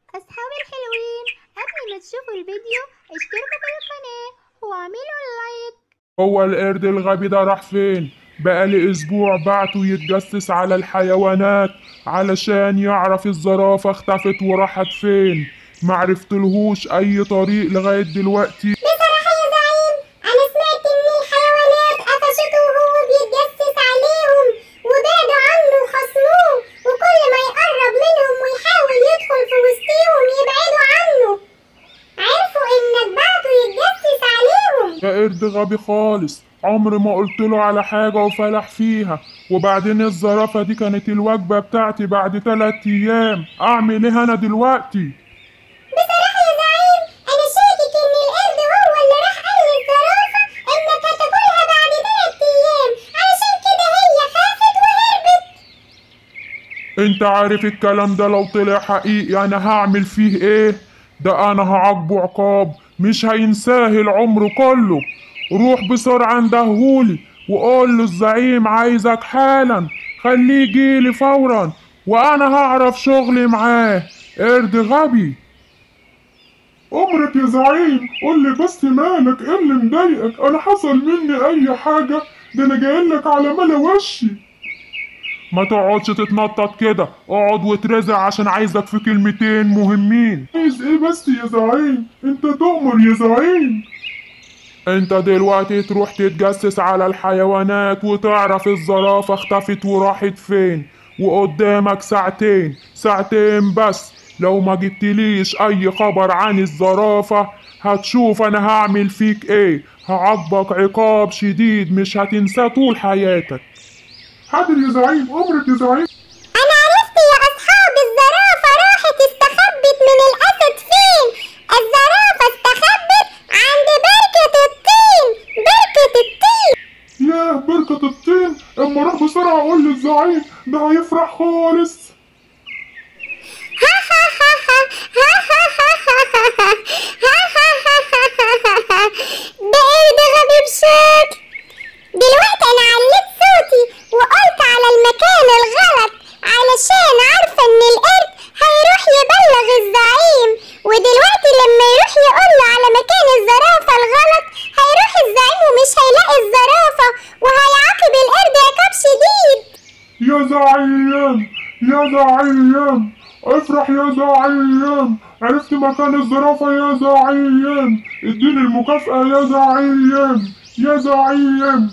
أصحابي الحلوين قبل ما تشوفوا الفيديو اشتركوا في القناة واعملوا لايك هو القرد الغبي ده راح فين بقالي اسبوع بعته يتجسس على الحيوانات علشان يعرف الزرافة اختفت وراحت فين معرفتلهوش اي طريق لغاية دلوقتي بصراحة يا زعيم أنا سمعت إن الحيوانات قفشته وهو بيتجسس عليهم وبعدوا عنه وخصموه وكل ما يقرب منهم ويحاول يدخل في وسطيهم يبعدوا عنه عرفوا إنك بعته يتجسس عليهم يا قرد غبي خالص عمري ما قلت له على حاجة وفلح فيها وبعدين الزرافة دي كانت الوجبة بتاعتي بعد تلات أيام أعمل إيه أنا دلوقتي؟ بصراحة يا زعيم أنا شاكك إن القرد هو اللي راح قال للزرافة إنك هتاكلها بعد تلات أيام علشان كده هي خافت وهربت انت عارف الكلام ده لو طلع حقيقي انا هعمل فيه ايه ده انا هعاقبه عقاب مش هينساه العمر كله روح بسرعة اندهولي وقول له الزعيم عايزك حالا خليه يجيلي فورا وانا هعرف شغلي معاه قرد غبي عمرك يا زعيم قول لي بس مالك ايه اللي مضايقك انا حصل مني اي حاجة ده انا جايلك على ملا وشي ما تقعدش تتنطط كده اقعد وترزع عشان عايزك في كلمتين مهمين عايز ايه بس يا زعيم انت تؤمر يا زعيم انت دلوقتي تروح تتجسس على الحيوانات وتعرف الزرافة اختفت وراحت فين وقدامك ساعتين ساعتين بس لو ما جبتليش اي خبر عن الزرافة هتشوف انا هعمل فيك ايه هعاقبك عقاب شديد مش هتنساه طول حياتك حاضر يا زعيم امرك يا زعيم أنا عرفت يا أصحاب الزرافة راحت استخبت من الأسد فين الزرافة استخبت عند بركة الطين بركة الطين ياه بركة الطين اما روح بسرعة قول للزعيم ده هيفرح خالص ها ها ها ها ها ها ها ها ها ها ها ها ده ايه ده غبي بشكل دلوقتي انا عليت صوتي وقلت على المكان الغلط علشان عارفة ان القرد هيروح يبلغ الزعيم ودلوقتي لما يروح يقول له على مكان الزرافة الغلط هيروح الزعيم ومش هيلاقي الزرافة وهيعاقب القرد عقاب شديد يا زعيم يا زعيم افرح يا زعيم عرفت مكان الزرافة يا زعيم اديني المكافأة يا زعيم يا زعيم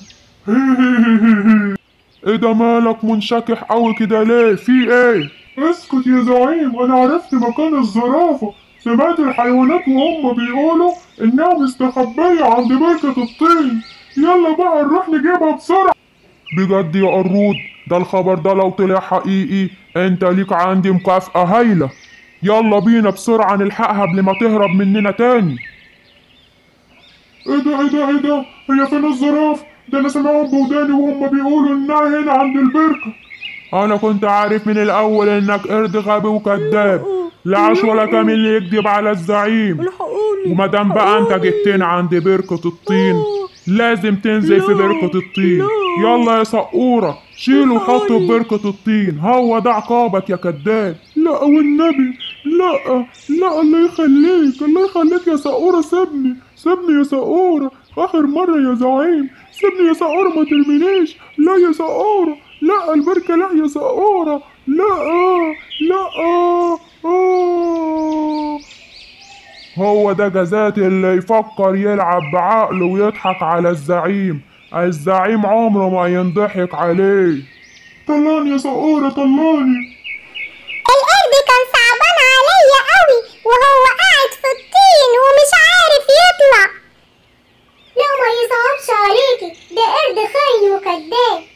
ايه ده مالك منشكح قوي كده ليه في ايه اسكت يا زعيم انا عرفت مكان الزرافة سمعت الحيوانات وهم بيقولوا انها مستخبية عند بركة الطين يلا بقى نروح نجيبها بسرعة بجد يا قرود ده الخبر ده لو طلع حقيقي انت ليك عندي مكافأة هايلة يلا بينا بسرعة نلحقها قبل ما تهرب مننا تاني ايه ده ايه ده ايه ده هي فين الزرافة ده انا سامعهم بوداني وهم بيقولوا انها هنا عند البركة انا كنت عارف من الاول انك قرد غبي وكذاب لا عاش ولا كامل اللي يكذب على الزعيم الحقوني ومادام بقى انت جبتنا عند بركة الطين لازم تنزل في لا، بركة الطين لا. يلا يا سقورة شيله وحطه في الحقوني. بركة الطين هو ده عقابك يا كذاب لا والنبي لا لا الله يخليك الله يخليك يا سقورة سيبني سيبني يا سقورة آخر مرة يا زعيم سيبني يا سقورة ما ترمينيش لا يا سقورة لا البركة لا يا سقورة لا لا آه آه هو ده جزات اللي يفكر يلعب بعقله ويضحك على الزعيم الزعيم عمره ما ينضحك عليه طلعني يا سقورة طلعني القرد كان صعبان عليا قوي وهو قاعد في الطين ومش عارف يطلع لا ما يصعبش عليكي ده قرد خاين وكذاب